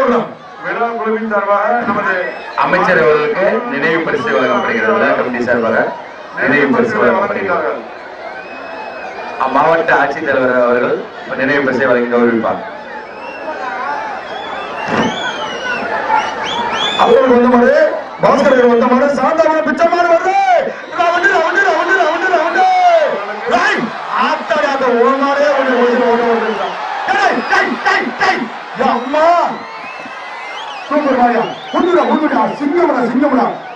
விழா- விழா குழுவின் சார்பாக நமது அமைச்சர் அவர்களுக்கு நினைவு பரிசு வழங்கப்படுகிறது விழா கமிட்டி சார்பாக நினைவு பரிசு வழங்கப்படுகிறது அம்மாவட்ட ஆட்சித்தலைவர் அவர்கள் நினைவு பரிசை வழங்கி கௌரவிப்பார் அவர்களுக்கு வந்த மாதிரி பாஸ்கர் வந்த மாதிரி சாந்தாமன பிச்சைமான வருது round round round round round right ஆத்தாடி ஆத்த ஒரு மாதிரியே ஒன்று ஓடி ஓட ஓடுறான் டேய் டேய் டேய் டேய் யா அம்மா சூப்பர் மாரியா புண்ணுடா புண்ணுடா சிங்கம்டா சிங்கம்டா